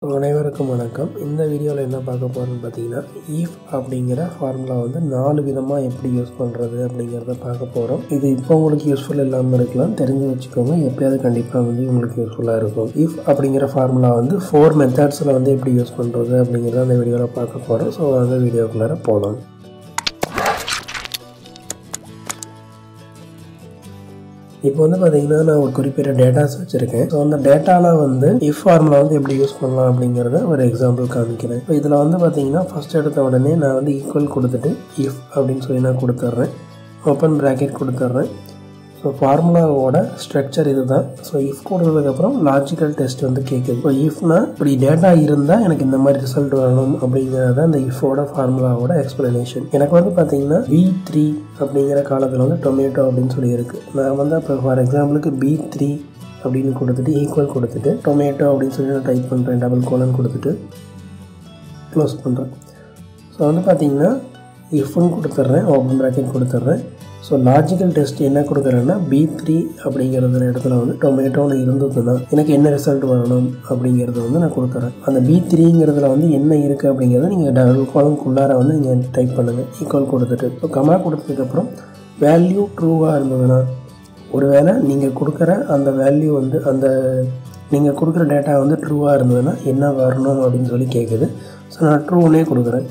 அனைவருக்கும் வணக்கம் இந்த வீடியோவில் என்ன பார்க்க போகிறோம்னு பார்த்தீங்கன்னா ஈஃப் அப்படிங்கிற ஃபார்முலா வந்து நாலு விதமாக எப்படி யூஸ் பண்ணுறது அப்படிங்கிறத பார்க்க போகிறோம் இது இப்போ உங்களுக்கு யூஸ்ஃபுல் இல்லாமல் இருக்கலாம் தெரிஞ்சு வச்சுக்கோங்க எப்பயாவது கண்டிப்பாக வந்து உங்களுக்கு யூஸ்ஃபுல்லாக இருக்கும் இஃப் அப்படிங்கிற ஃபார்முலா வந்து ஃபோர் மெத்தட்ஸில் வந்து எப்படி யூஸ் பண்ணுறது அப்படிங்கிறத அந்த வீடியோவில் பார்க்க போகிறோம் ஸோ அந்த வீடியோக்குள்ளார போகலாம் இப்போ வந்து பார்த்தீங்கன்னா நான் ஒரு குறிப்பிட்ட டேட்டாஸ் வச்சுருக்கேன் ஸோ அந்த டேட்டாவில் வந்து இஃப் ஃபார்முலா வந்து எப்படி யூஸ் பண்ணலாம் அப்படிங்கிறத ஒரு எக்ஸாம்பிள் காமிக்கிறேன் இப்போ இதில் வந்து பார்த்தீங்கன்னா ஃபஸ்ட் எடுத்த உடனே நான் வந்து ஈக்குவல் கொடுத்துட்டு இஃப் அப்படின்னு சொல்லி நான் கொடுத்துட்றேன் ஓப்பன் ப்ராக்கெட் கொடுத்துட்றேன் ஸோ ஃபார்முலாவோட ஸ்ட்ரக்சர் இது தான் ஸோ இஃப் கொடுத்ததுக்கப்புறம் லாஜிக்கல் டெஸ்ட் வந்து கேட்குது இப்போ இஃப்னா இப்படி டேட்டா இருந்தால் எனக்கு இந்த மாதிரி ரிசல்ட் வரணும் அப்படிங்கிறத அந்த இஃபோட ஃபார்முலாவோட எக்ஸ்ப்ளனேஷன் எனக்கு வந்து பார்த்தீங்கன்னா பி த்ரீ அப்படிங்கிற காலத்தில் வந்து டொமேட்டோ அப்படின்னு சொல்லி இருக்குது நான் வந்து அப்போ ஃபார் எக்ஸாம்பிளுக்கு பி த்ரீ அப்படின்னு கொடுத்துட்டு ஈக்குவல் கொடுத்துட்டு டொமேட்டோ அப்படின்னு சொல்லி நான் டைப் பண்ணுறேன் டபுள் கோலன் கொடுத்துட்டு க்ளோஸ் பண்ணுறேன் ஸோ வந்து பார்த்தீங்கன்னா இஃப்னு கொடுத்துட்றேன் ஓப்பன் ப்ராக்கெட் கொடுத்துட்றேன் ஸோ லாஜிக்கல் டெஸ்ட் என்ன கொடுக்குறேன்னா பி த்ரீ அப்படிங்கிறது இடத்துல வந்து டொமேட்டோன்னு இருந்ததுன்னா எனக்கு என்ன ரிசல்ட் வரணும் அப்படிங்கிறத வந்து நான் கொடுக்குறேன் அந்த பி த்ரீங்கிறதுல வந்து என்ன இருக்குது அப்படிங்கிறத நீங்கள் டபுள் கோலம்குள்ளார வந்து நீங்கள் டைப் பண்ணுங்கள் ஈக்குவல் கொடுத்துட்டு ஸோ கமா கொடுத்ததுக்கப்புறம் வேல்யூ ட்ரூவாக இருந்ததுன்னா ஒருவேளை நீங்கள் கொடுக்குற அந்த வேல்யூ வந்து அந்த நீங்கள் கொடுக்குற டேட்டா வந்து ட்ரூவாக இருந்ததுன்னா என்ன வரணும் அப்படின்னு சொல்லி கேட்குது ஸோ நான் ட்ரூனே கொடுக்குறேன்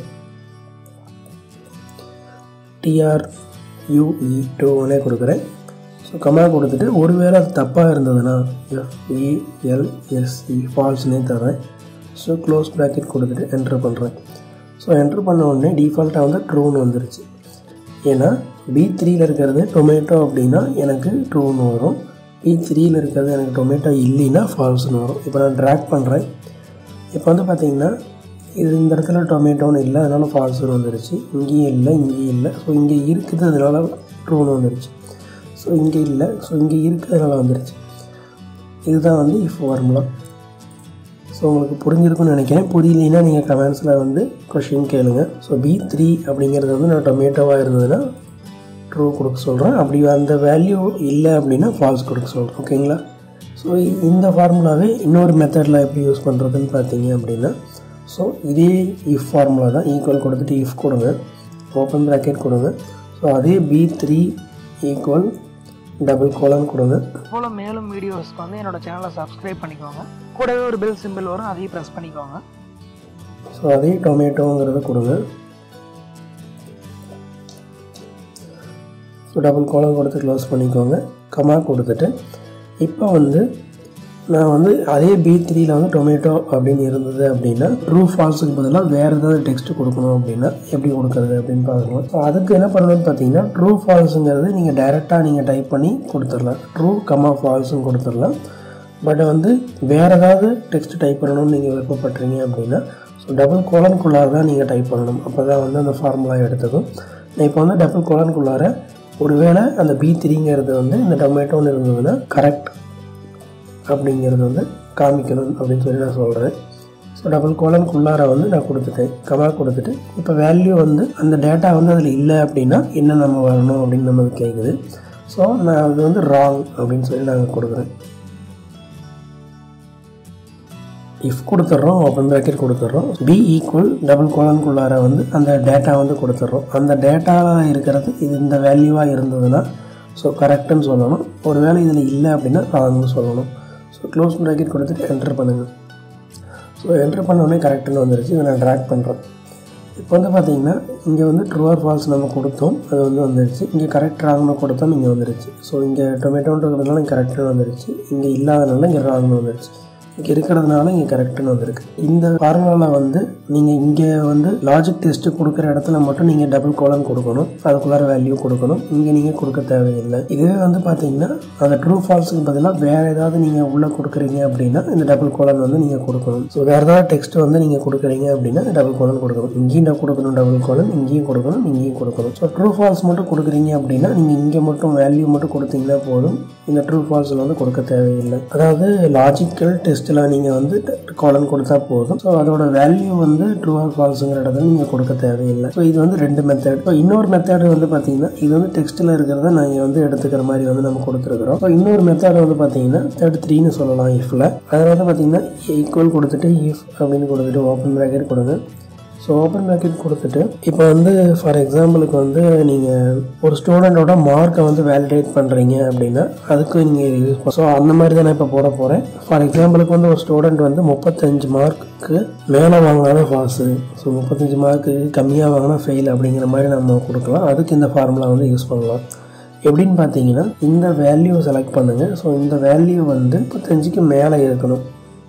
டிஆர் யூஇ டூனே கொடுக்குறேன் ஸோ கமா கொடுத்துட்டு ஒருவேளை அது தப்பாக இருந்ததுன்னா எஃப்இஎல்எஸ்இ ஃபால்ஸ்னே தரேன் ஸோ க்ளோஸ் ப்ராக்கெட் கொடுத்துட்டு என்ட்ரு பண்ணுறேன் ஸோ என்ட்ரு பண்ண உடனே டிஃபால்ட்டாக வந்து ட்ரூன்னு வந்துருச்சு ஏன்னா பி த்ரீயில் இருக்கிறது டொமேட்டோ அப்படின்னா எனக்கு ட்ரூன்னு வரும் பி த்ரீயில் இருக்கிறது எனக்கு டொமேட்டோ இல்லைன்னா ஃபால்ஸ்னு வரும் இப்போ நான் ட்ராக் பண்ணுறேன் இப்போ வந்து பார்த்தீங்கன்னா இது இந்த இடத்துல டொமேட்டோன்னு இல்லை அதனால் ஃபால்ஸ்னு வந்துருச்சு இங்கேயும் இல்லை இங்கேயும் இல்லை ஸோ இங்கே இருக்குது அதனால் ட்ரூன்னு வந்துருச்சு ஸோ இங்கே இல்லை ஸோ இங்கே இருக்குது அதனால் வந்துருச்சு இதுதான் வந்து இஃப் ஃபார்முலா ஸோ உங்களுக்கு புரிஞ்சிருக்குன்னு நினைக்கிறேன் புரியலைன்னா நீங்கள் கமெண்ட்ஸில் வந்து கொஷின் கேளுங்க ஸோ பி த்ரீ அப்படிங்கிறது வந்து நான் டொமேட்டோவாக இருந்ததுன்னா ட்ரூ கொடுக்க சொல்கிறேன் அப்படி அந்த வேல்யூ இல்லை அப்படின்னா ஃபால்ஸ் கொடுக்க சொல்கிறேன் ஓகேங்களா ஸோ இந்த ஃபார்முலாவே இன்னொரு மெத்தடில் எப்படி யூஸ் பண்ணுறதுன்னு பார்த்தீங்க அப்படின்னா ஸோ இதே இஃப் ஃபார்முலா தான் ஈக்குவல் கொடுத்துட்டு இஃப் கொடுங்க ஓப்பன் ப்ராக்கெட் கொடுங்க ஸோ அதே B three equal double colon கொடுங்க போல் மேலும் வீடியோஸ்க்கு வந்து என்னோட சேனலை சப்ஸ்கிரைப் பண்ணிக்கோங்க கூடவே ஒரு பெல் சிம்பிள் வரும் அதையும் ப்ரெஸ் பண்ணிக்கோங்க ஸோ அதே டொமேட்டோங்கிறத கொடுங்க ஸோ டபுள் கோலம் கொடுத்து க்ளோஸ் பண்ணிக்கோங்க கமா கொடுத்துட்டு இப்போ வந்து நான் வந்து அதே பி த்ரீயில் வந்து டொமேட்டோ அப்படின்னு இருந்தது அப்படின்னா ட்ரூ ஃபால்ஸுக்கு பதிலாக வேறு ஏதாவது டெக்ஸ்ட் கொடுக்கணும் அப்படின்னா எப்படி கொடுக்குறது அப்படின்னு பார்க்கலாம் ஸோ அதுக்கு என்ன பண்ணணும்னு பார்த்தீங்கன்னா ட்ரூ ஃபால்ஸுங்கிறது நீங்கள் டைரெக்டாக நீங்கள் டைப் பண்ணி கொடுத்துடலாம் ட்ரூ கமா ஃபால்ஸும் கொடுத்துடலாம் பட் வந்து வேறு ஏதாவது டெக்ஸ்ட் டைப் பண்ணணும்னு நீங்கள் விருப்பப்படுறீங்க அப்படின்னா ஸோ டபுள் கோலனுக்குள்ளார தான் நீங்கள் டைப் பண்ணணும் அப்போ தான் வந்து அந்த ஃபார்முலா எடுத்துக்கும் நான் இப்போ வந்து டபுள் கோலனுக்குள்ளார ஒருவேளை அந்த பி த்ரீங்கிறது வந்து இந்த டொமேட்டோன்னு இருந்ததுன்னா கரெக்ட் அப்படிங்கிறது வந்து காமிக்கணும் அப்படின்னு சொல்லி நான் சொல்கிறேன் ஸோ டபுள் கோலனுக்குள்ளார வந்து நான் கொடுத்துட்டேன் கமா கொடுத்துட்டு இப்போ வேல்யூ வந்து அந்த டேட்டா வந்து அதில் இல்லை அப்படின்னா என்ன நம்ம வரணும் அப்படின்னு நமக்கு கேட்குது ஸோ நான் அது வந்து ராங் அப்படின்னு சொல்லி நாங்கள் கொடுக்குறேன் இஃப் கொடுத்துட்றோம் ஓப்பன் ப்ராக்கெட் கொடுத்துட்றோம் பி ஈக்குவல் டபுள் கோலனுக்குள்ளார வந்து அந்த டேட்டா வந்து கொடுத்துட்றோம் அந்த டேட்டாவில் இருக்கிறது இது இந்த வேல்யூவாக இருந்ததுன்னா ஸோ கரெக்டுன்னு சொல்லணும் ஒரு வேளை இதில் இல்லை அப்படின்னா ராங்னு சொல்லணும் ஸோ க்ளோஸ் ப்ராக்கெட் கொடுத்துட்டு என்டர் பண்ணுங்கள் ஸோ என்டர் பண்ணோடனே கரெக்டுன்னு வந்துருச்சு இதை நான் ட்ராக் பண்ணுறேன் இப்போ வந்து பார்த்தீங்கன்னா இங்கே வந்து ட்ரூ ஆர் ஃபால்ஸ் நம்ம கொடுத்தோம் அது வந்து வந்துருச்சு இங்கே கரெக்ட் ராங்னு கொடுத்தோம் இங்கே வந்துருச்சு ஸோ இங்கே டொமேட்டோன்றதுனால இங்கே கரெக்டுன்னு வந்துருச்சு இங்கே இல்லாதனால இங்கே ராங்னு வந்துருச்சு இங்கே இருக்கிறதுனால இங்கே கரெக்டுன்னு வந்திருக்கு இந்த ஃபார்முலாவில் வந்து நீங்கள் இங்கே வந்து லாஜிக் டெஸ்ட்டு கொடுக்குற இடத்துல மட்டும் நீங்கள் டபுள் கோலன் கொடுக்கணும் அதுக்குள்ளார வேல்யூ கொடுக்கணும் இங்கே நீங்கள் கொடுக்க தேவையில்லை இதுவே வந்து பார்த்தீங்கன்னா அந்த ட்ரூ ஃபால்ஸுக்கு பதிலாக வேறு ஏதாவது நீங்கள் உள்ளே கொடுக்குறீங்க அப்படின்னா இந்த டபுள் கோலன் வந்து நீங்கள் கொடுக்கணும் ஸோ வேறு ஏதாவது டெக்ஸ்ட் வந்து நீங்கள் கொடுக்குறீங்க அப்படின்னா டபுள் கோலன் கொடுக்கணும் இங்கேயும் கொடுக்கணும் டபுள் கோலன் இங்கேயும் கொடுக்கணும் இங்கேயும் கொடுக்கணும் ஸோ ட்ரூ ஃபால்ஸ் மட்டும் கொடுக்குறீங்க அப்படின்னா நீங்கள் இங்கே மட்டும் வேல்யூ மட்டும் கொடுத்தீங்கன்னா போதும் இந்த ட்ரூ ஃபால்ஸில் வந்து கொடுக்க தேவையில்லை அதாவது லாஜிக்கல் டெஸ்ட் டெக்ஸ்ட்டில் நீங்கள் வந்து காலன் கொடுத்தா போதும் ஸோ அதோட வேல்யூ வந்து ட்ரூ ஆர் ஃபால்ஸுங்கிற இடத்துல நீங்கள் கொடுக்க தேவையில்லை ஸோ இது வந்து ரெண்டு மெத்தட் ஸோ இன்னொரு மெத்தட் வந்து பார்த்தீங்கன்னா இது வந்து டெக்ஸ்ட்டில் இருக்கிறத நாங்கள் வந்து எடுத்துக்கிற மாதிரி வந்து நம்ம கொடுத்துருக்குறோம் ஸோ இன்னொரு மெத்தட் வந்து பார்த்தீங்கன்னா தேர்ட் த்ரீன்னு சொல்லலாம் இஃபில் அதில் வந்து பார்த்தீங்கன்னா ஈக்குவல் கொடுத்துட்டு இஃப் அப்படின்னு கொடுத்துட்டு ஓப்பன் ப்ராக்கெட் கொடுங்க ஸோ ஓப்பன் ப்ராக்கெட் கொடுத்துட்டு இப்போ வந்து ஃபார் எக்ஸாம்பிளுக்கு வந்து நீங்கள் ஒரு ஸ்டூடெண்ட்டோட மார்க்கை வந்து வேலிடேட் பண்ணுறீங்க அப்படின்னா அதுக்கு நீங்கள் யூஸ் ஸோ அந்த மாதிரி தான் நான் இப்போ போட போகிறேன் ஃபார் எக்ஸாம்பிளுக்கு வந்து ஒரு ஸ்டூடெண்ட் வந்து முப்பத்தஞ்சு மார்க்குக்கு மேலே வாங்கினா பாஸு ஸோ முப்பத்தஞ்சு மார்க்கு கம்மியாக வாங்கினா ஃபெயில் அப்படிங்கிற மாதிரி நம்ம கொடுக்கலாம் அதுக்கு இந்த ஃபார்முலா வந்து யூஸ் பண்ணலாம் எப்படின்னு பார்த்தீங்கன்னா இந்த வேல்யூ செலக்ட் பண்ணுங்கள் ஸோ இந்த வேல்யூ வந்து முப்பத்தஞ்சுக்கு மேலே இருக்கணும்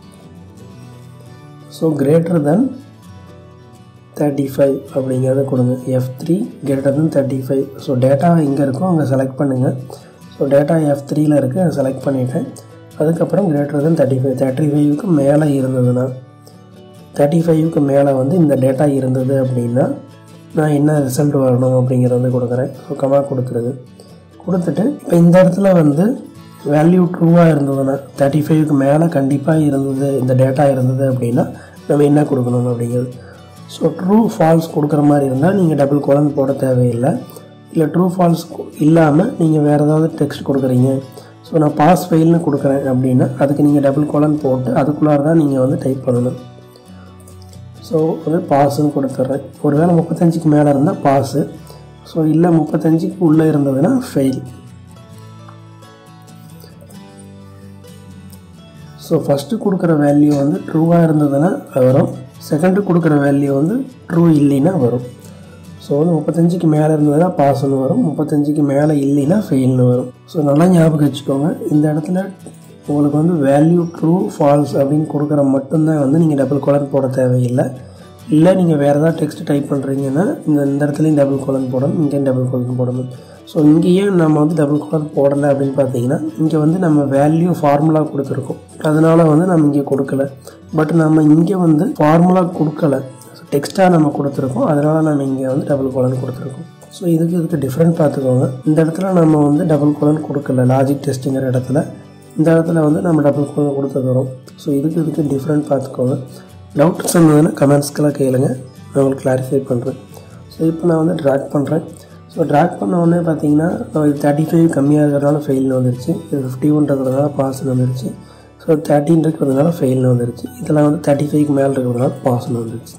so greater than thirty five அப்படிங்கிறத கொடுங்க F three greater than thirty five so data எங்கே இருக்கோ அங்கே செலக்ட் பண்ணுங்கள் ஸோ டேட்டா எஃப் த்ரீயில் இருக்குது அதை செலக்ட் பண்ணிவிட்டேன் அதுக்கப்புறம் greater than thirty five thirty ஃபைவுக்கு மேலே இருந்ததுன்னா தேர்ட்டி ஃபைவுக்கு மேலே வந்து இந்த டேட்டா இருந்தது அப்படின்னா நான் என்ன ரிசல்ட் வரணும் அப்படிங்கிறத வந்து கொடுக்குறேன் ஸோ கமா கொடுத்துருது கொடுத்துட்டு இப்போ இந்த இடத்துல வந்து வேல்யூ ட்ரூவாக இருந்ததுன்னா தேர்ட்டி ஃபைவுக்கு மேலே கண்டிப்பாக இருந்தது இந்த டேட்டா இருந்தது அப்படின்னா நம்ம என்ன கொடுக்கணும் அப்படிங்கிறது ஸோ ட்ரூ ஃபால்ஸ் கொடுக்குற மாதிரி இருந்தால் நீங்கள் டபுள் கோலன் போட தேவையில்லை இல்லை ட்ரூ ஃபால்ஸ் இல்லாமல் நீங்கள் வேறு ஏதாவது டெக்ஸ்ட் கொடுக்குறீங்க ஸோ நான் பாஸ் ஃபெயில்னு கொடுக்குறேன் அப்படின்னா அதுக்கு நீங்கள் டபுள் கோலன் போட்டு அதுக்குள்ளார தான் நீங்கள் வந்து டைப் பண்ணணும் ஸோ வந்து பாஸுன்னு கொடுத்துட்றேன் ஒருவேளை முப்பத்தஞ்சுக்கு மேலே இருந்தால் பாஸு ஸோ இல்லை முப்பத்தஞ்சுக்கு உள்ளே இருந்ததுன்னா ஃபெயில் ஸோ ஃபஸ்ட்டு கொடுக்குற வேல்யூ வந்து ட்ரூவாக இருந்ததுன்னா வரும் செகண்டு கொடுக்குற வேல்யூ வந்து ட்ரூ இல்லைன்னா வரும் ஸோ வந்து முப்பத்தஞ்சுக்கு மேலே இருந்ததுன்னா பாஸ்னு வரும் முப்பத்தஞ்சுக்கு மேலே இல்லைன்னா ஃபெயில்னு வரும் ஸோ நல்லா ஞாபகம் வச்சுக்கோங்க இந்த இடத்துல உங்களுக்கு வந்து வேல்யூ ட்ரூ ஃபால்ஸ் அப்படின்னு கொடுக்குற மட்டும்தான் வந்து நீங்கள் டபுள் கோலன் போட தேவையில்லை இல்லை நீங்கள் வேறு ஏதாவது டெக்ஸ்ட் டைப் பண்ணுறீங்கன்னா இந்த இந்த இடத்துலையும் டபுள் கோலன் போடணும் இங்கேயும் டபுள் கோலன் போடணும் ஸோ இங்கேயே நம்ம வந்து டபுள் கோலன் போடலை அப்படின்னு பார்த்தீங்கன்னா இங்கே வந்து நம்ம வேல்யூ ஃபார்முலா கொடுத்துருக்கோம் அதனால் வந்து நம்ம இங்கே கொடுக்கல பட் நம்ம இங்கே வந்து ஃபார்முலா கொடுக்கல டெக்ஸ்ட்டாக நம்ம கொடுத்துருக்கோம் அதனால் நம்ம இங்கே வந்து டபுள் கோலன் கொடுத்துருக்கோம் ஸோ இதுக்கு இதுக்கு டிஃப்ரெண்ட் பார்த்துக்கோங்க இந்த இடத்துல நம்ம வந்து டபுள் கோலன் கொடுக்கல லாஜிக் டெஸ்ட்டுங்கிற இடத்துல இந்த இடத்துல வந்து நம்ம டபுள் கோலன் கொடுத்துக்கிறோம் ஸோ இதுக்கு இதுக்கு டிஃப்ரெண்ட் பார்த்துக்கோங்க டவுட்ஸ் இருந்ததுன்னா கமெண்ட்ஸ்க்கெல்லாம் கேளுங்க நான் உங்களுக்கு கிளாரிஃபை பண்ணுறேன் ஸோ இப்போ நான் வந்து ட்ராக் பண்ணுறேன் ஸோ ட்ராக் பண்ண உடனே பார்த்தீங்கன்னா இது தேர்ட்டி ஃபைவ் கம்மியாக இருக்கிறதுனால ஃபெயில்னு வந்துருச்சு இது ஃபிஃப்டி ஒன் இருக்கிறதுனால பாஸ்னு வந்துருச்சு ஸோ தேர்ட்டின் இருக்கிறதுனால ஃபெயில்னு வந்துருச்சு இதெல்லாம் வந்து தேர்ட்டி ஃபைவ்க்கு மேலே இருக்கிறதுனால பாஸ்னு வந்துருச்சு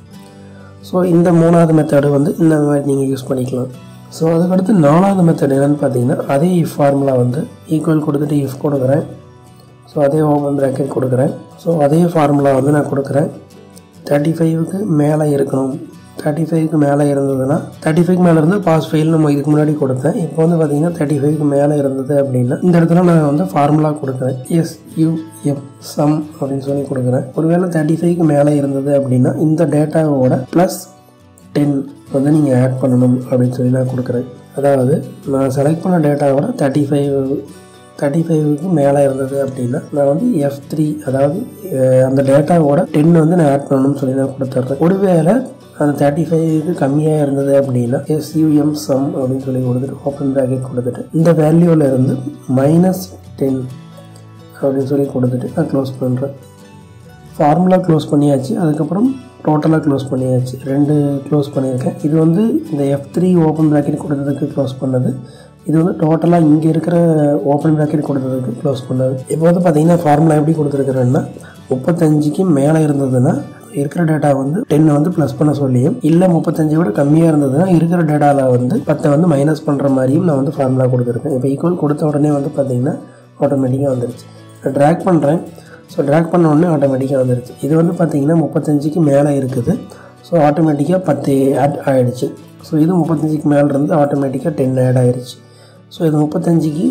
ஸோ இந்த மூணாவது மெத்தடு வந்து இந்த மாதிரி நீங்கள் யூஸ் பண்ணிக்கலாம் ஸோ அதுக்கடுத்து நாலாவது மெத்தட் என்னென்னு பார்த்தீங்கன்னா அதே இஃப் ஃபார்முலா வந்து ஈக்குவல் கொடுத்துட்டு இஃப் கொடுக்குறேன் ஸோ அதே ஓப்பன் ப்ராக்கெட் கொடுக்குறேன் ஸோ அதே ஃபார்முலா வந்து நான் கொடுக்குறேன் தேர்ட்டி ஃபைவுக்கு மேலே இருக்கணும் தேர்ட்டி ஃபைவ்க்கு மேலே இருந்ததுன்னா தேர்ட்டி ஃபைவ்க்கு மேலே இருந்தால் பாஸ் ஃபெயில் நம்ம இதுக்கு முன்னாடி கொடுத்தேன் இப்போ வந்து பார்த்தீங்கன்னா தேர்ட்டி ஃபைவ்க்கு மேலே இருந்தது அப்படின்னா இந்த இடத்துல நான் வந்து ஃபார்முலா கொடுக்குறேன் எஸ் யூ எம் சம் அப்படின்னு சொல்லி கொடுக்குறேன் ஒருவேளை தேர்ட்டி ஃபைவ்க்கு மேலே இருந்தது அப்படின்னா இந்த டேட்டாவோட ப்ளஸ் டென் வந்து நீங்கள் ஆட் பண்ணணும் அப்படின்னு சொல்லி நான் கொடுக்குறேன் அதாவது நான் செலக்ட் பண்ண டேட்டாவோட தேர்ட்டி ஃபைவ் தேர்ட்டி ஃபைவுக்கு மேலே இருந்தது அப்படின்னா நான் வந்து எஃப் த்ரீ அதாவது அஹ், அந்த டேட்டாவோட டென் வந்து நான் ஆட் பண்ணணும்னு சொல்லி நான் கொடுத்துட்றேன் ஒருவேளை அந்த தேர்ட்டி ஃபைவுக்கு கம்மியாக இருந்தது அப்படின்னா எஸ்யூஎம் சம் அப்படின்னு சொல்லி கொடுத்துட்டு ஓப்பன் ப்ராக்கெட் கொடுத்துட்டு இந்த வேல்யூவில் இருந்து மைனஸ் டென் அப்படின்னு சொல்லி கொடுத்துட்டு நான் க்ளோஸ் பண்ணுறேன் ஃபார்முலா க்ளோஸ் பண்ணியாச்சு அதுக்கப்புறம் டோட்டலாக க்ளோஸ் பண்ணியாச்சு ரெண்டு க்ளோஸ் பண்ணியிருக்கேன் இது வந்து இந்த எஃப் த்ரீ ஓப்பன் ப்ராக்கெட் கொடுத்ததுக்கு க்ளோஸ் பண்ணது இது வந்து டோட்டலாக இங்கே இருக்கிற ஓப்பன் ப்ராக்கெட் கொடுத்ததுக்கு க்ளோஸ் பண்ணது இப்போ வந்து பார்த்தீங்கன்னா ஃபார்முலா எப்படி கொடுத்துருக்குறேன்னா முப்பத்தஞ்சுக்கு மேலே இருந்ததுன்னா இருக்கிற டேட்டா வந்து டென்னை வந்து ப்ளஸ் பண்ண சொல்லியும் இல்லை முப்பத்தஞ்சை விட கம்மியாக இருந்ததுன்னா இருக்கிற டேட்டாவில் வந்து பத்தை வந்து மைனஸ் பண்ணுற மாதிரியும் நான் வந்து ஃபார்முலா கொடுத்துருக்கேன் இப்போ ஈக்குவல் கொடுத்த உடனே வந்து பார்த்தீங்கன்னா ஆட்டோமேட்டிக்காக வந்துருச்சு நான் ட்ராக் பண்ணுறேன் ஸோ ட்ராக் பண்ண உடனே ஆட்டோமேட்டிக்காக வந்துருச்சு இது வந்து பார்த்தீங்கன்னா முப்பத்தஞ்சுக்கு மேலே இருக்குது ஸோ ஆட்டோமேட்டிக்காக பத்து ஆட் ஆகிடுச்சு ஸோ இது முப்பத்தஞ்சுக்கு மேலே இருந்து ஆட்டோமேட்டிக்காக டென் ஆட் ஆயிடுச்சு ஸோ இது முப்பத்தஞ்சுக்கு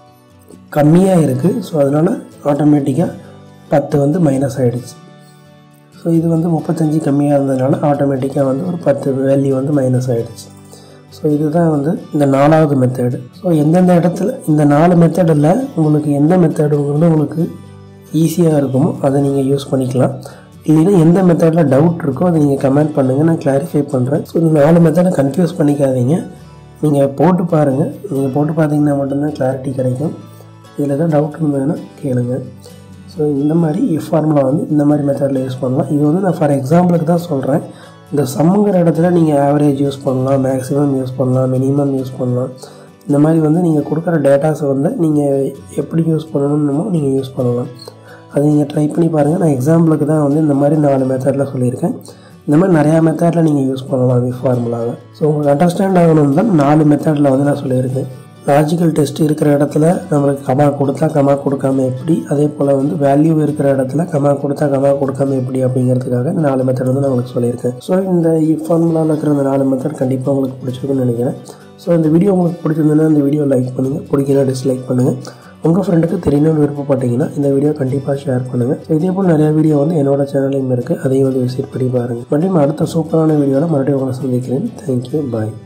கம்மியாக இருக்குது ஸோ அதனால் ஆட்டோமேட்டிக்காக பத்து வந்து மைனஸ் ஆகிடுச்சு ஸோ இது வந்து முப்பத்தஞ்சு கம்மியாக இருந்ததுனால ஆட்டோமேட்டிக்காக வந்து ஒரு பத்து வேல்யூ வந்து மைனஸ் ஆகிடுச்சு ஸோ இதுதான் வந்து இந்த நாலாவது மெத்தடு ஸோ எந்தெந்த இடத்துல இந்த நாலு மெத்தடில் உங்களுக்கு எந்த மெத்தடு வந்து உங்களுக்கு ஈஸியாக இருக்குமோ அதை நீங்கள் யூஸ் பண்ணிக்கலாம் இல்லைன்னா எந்த மெத்தடில் டவுட் இருக்கோ அதை நீங்கள் கமெண்ட் பண்ணுங்கள் நான் கிளாரிஃபை பண்ணுறேன் ஸோ இந்த நாலு மெத்தடை கன்ஃபியூஸ் பண்ணிக்காதீங்க நீங்கள் போட்டு பாருங்கள் நீங்கள் போட்டு பார்த்தீங்கன்னா மட்டும்தான் கிளாரிட்டி கிடைக்கும் இதில் எதாவது டவுட் இருந்ததுன்னா கேளுங்க ஸோ இந்த மாதிரி இஃப் ஃபார்முலா வந்து இந்த மாதிரி மெத்தடில் யூஸ் பண்ணலாம் இது வந்து நான் ஃபார் எக்ஸாம்பிளுக்கு தான் சொல்கிறேன் இந்த சம்முங்கிற இடத்துல நீங்கள் ஆவரேஜ் யூஸ் பண்ணலாம் மேக்ஸிமம் யூஸ் பண்ணலாம் மினிமம் யூஸ் பண்ணலாம் இந்த மாதிரி வந்து நீங்கள் கொடுக்குற டேட்டாஸை வந்து நீங்கள் எப்படி யூஸ் பண்ணணுமோ நீங்கள் யூஸ் பண்ணலாம் அதை நீங்கள் ட்ரை பண்ணி பாருங்கள் நான் எக்ஸாம்பிளுக்கு தான் வந்து இந்த மாதிரி நாலு மெத்தடில் சொல்லியிருக்கேன் இந்த மாதிரி நிறையா மெத்தடில் நீங்கள் யூஸ் பண்ணலாம் இஃப் ஃபார்முலாவை ஸோ உங்களுக்கு அண்டர்ஸ்டாண்ட் ஆகணும் தான் நாலு மெத்தடில் வந்து நான் சொல்லியிருக்கேன் லாஜிக்கல் டெஸ்ட் இருக்கிற இடத்துல நம்மளுக்கு கமா கொடுத்தா கமா கொடுக்காம எப்படி அதே போல் வந்து வேல்யூ இருக்கிற இடத்துல கமா கொடுத்தா கமா கொடுக்காம எப்படி அப்படிங்கிறதுக்காக இந்த நாலு மெத்தட் வந்து நான் உங்களுக்கு சொல்லியிருக்கேன் ஸோ இந்த ஃபார்முலாவில் இருக்கிற இந்த நாலு மெத்தட் கண்டிப்பாக உங்களுக்கு பிடிச்சிருக்குன்னு நினைக்கிறேன் ஸோ இந்த வீடியோ உங்களுக்கு பிடிச்சிருந்ததுன்னா இந்த வீடியோ லைக் பண்ணுங்கள் பிடிக்கல டிஸ்லைக் பண்ணுங்கள் உங்கள் ஃப்ரெண்டுக்கு தெரியணும்னு விருப்பப்பட்டீங்கன்னா இந்த வீடியோ கண்டிப்பாக ஷேர் பண்ணுங்கள் ஸோ இதே போல் நிறைய வீடியோ வந்து என்னோட சேனலையும் இருக்குது அதையும் வந்து விசிட் பண்ணி பாருங்கள் மறுபடியும் அடுத்த சூப்பரான வீடியோவில் மறுபடியும் உங்களை சந்திக்கிறேன் தேங்க்யூ பாய்